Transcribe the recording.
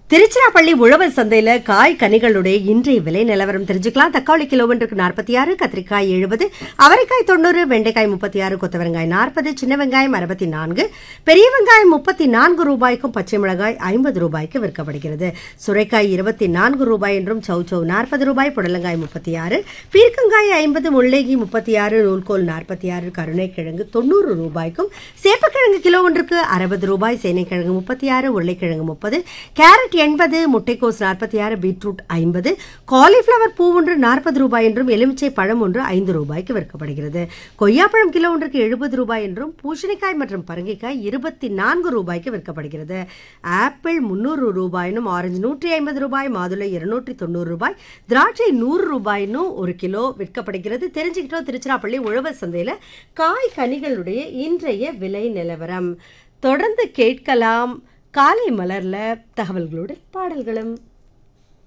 திருச்சிராப்பள்ளி உழவர் சந்தையில காய் கனிகளுடைய இன்றைய விலை நிலவரம் தெரிஞ்சுக்கலாம் தக்காளி கிலோமீட்டருக்கு நாற்பத்தி ஆறு கத்திரிக்காய் எழுபது அவரைக்காய் தொண்ணூறு வெண்டைக்காய் முப்பத்தி ஆறு கொத்தவரங்காய் நாற்பது சின்ன வெங்காயம் அறுபத்தி நான்கு பெரிய வெங்காயம் முப்பத்தி நான்கு ரூபாய்க்கும் பச்சை மிளகாய் ஐம்பது ரூபாய்க்கு விற்கப்படுகிறது சுரைக்காய் இருபத்தி நான்கு ரூபாய் என்றும் சௌச்சௌ நாற்பது ரூபாய் புடலங்காய் முப்பத்தி ஆறு பீர்க்கங்காய் ஐம்பது முள்ளேகி முப்பத்தி ஆறு நூல்கோல் நாற்பத்தி ஆறு கருணைக்கிழங்கு தொண்ணூறு ரூபாய்க்கும் சேப்பக்கிழங்கு கிலோ ஒன்றுக்கு அறுபது ரூபாய் சேனைக்கிழங்கு முப்பத்தி ஆறு உருளைக்கிழங்கு முப்பது கேரட் எண்பது முட்டைக்கோஸ் நாற்பத்தி ஆறு பீட்ரூட் ஐம்பது காலிஃப்ளவர் பூ ஒன்று நாற்பது ரூபாய் என்றும் எலுமிச்சை பழம் ஒன்று ஐந்து ரூபாய்க்கு விற்கப்படுகிறது கொய்யாப்பழம் கிலோ ஒன்றுக்கு எழுபது ரூபாய் என்றும் பூசணிக்காய் மற்றும் பரங்கிக்காய் இருபத்தி நான்கு ரூபாய்க்கு விற்கப்படுகிறது ஆப்பிள் முந்நூறு ரூபாயினும் ஆரஞ்சு நூற்றி ஐம்பது ரூபாய் மாதுளை இருநூற்றி தொண்ணூறு ரூபாய் திராட்சை நூறு ரூபாயினும் ஒரு கிலோ விற்கப்படுகிறது தெரிஞ்சுக்கிட்டோம் திருச்சிராப்பள்ளி உழவர் சந்தையில் காய் கனிகளுடைய இன்றைய விலை நிலவரம் தொடர்ந்து கேட்கலாம் காலை மலர்ல தகவல்களுடன் பாடல்களும்